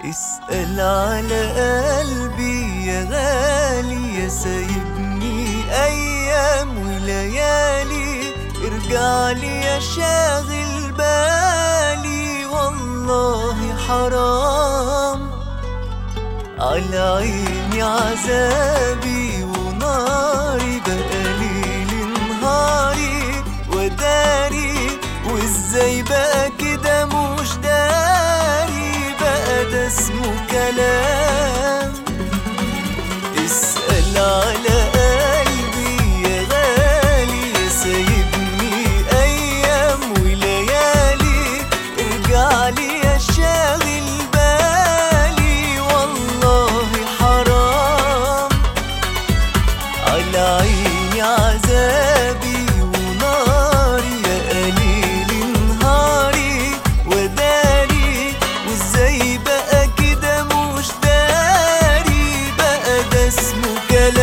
اسأل على قلبي يا غالي يا سايبني أيام وليالي ارجع لي يا شاغل بالي والله حرام على عيني عذابي وناري بقى ليل نهاري وداري وازاي بقى كده مش داري بقى ده اسمه كلام اسأل على قلبي يا غالي يا سايبني أيام وليالي ارجع لي يا شاغل بالي والله حرام على عيني عذابي وناري يا قليل نهاري وداري وازاي بقى كده مش داري بقى ده اسمه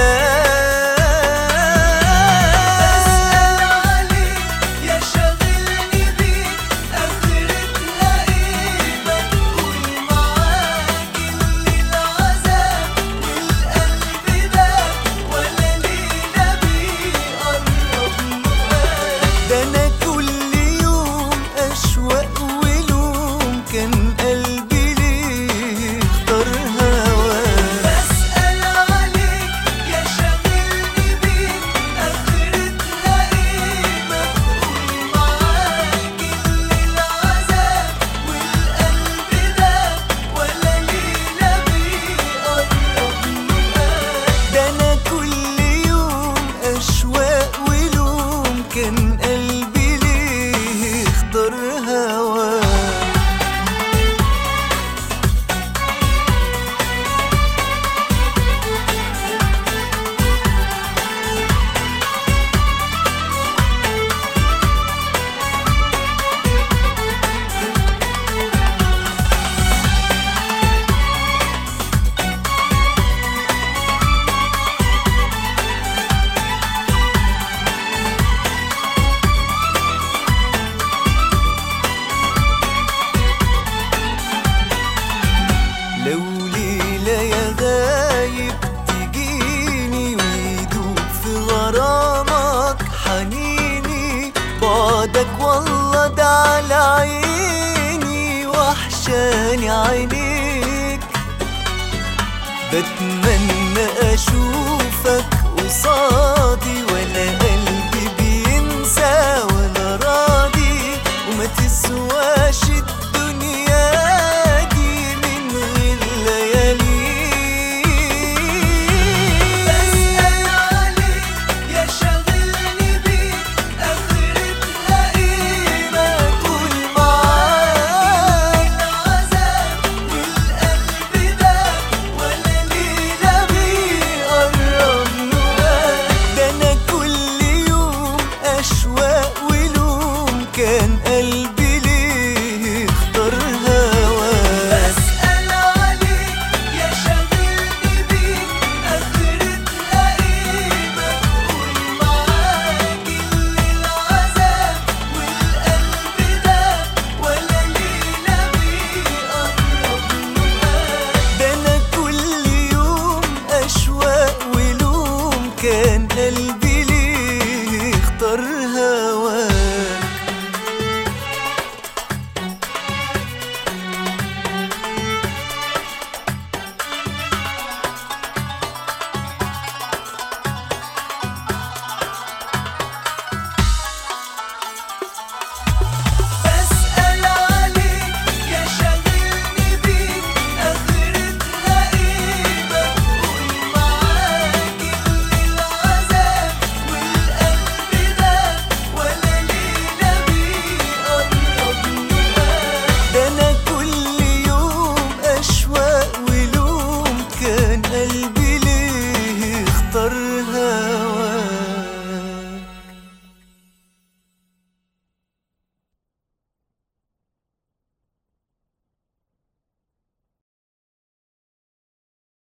كلام يا شاغلني بيك اخرتنا ايه بقول معاك اللي العذاب والقلب ده ولا لينا بيقرب نقاش ده انا كل يوم اشواق ولوم كان قلبي ليه اختار هواك بسأل عليك يا شاغلني بيك اخرتنا ايه بقول معاك اللي العذاب والقلب ده ولا لينا بيقرب نقاش ده انا كل يوم اشواق ولوم كان قلبي ليه اختار هواك لو ليلة يا غايب تجيني ويدوب في غرامك حنيني بعدك والله ده على عيني وحشاني عينيك بتمنى اشوفك قصادي ولا قلبي بينسى ولا راضي وما تسواش الدنيا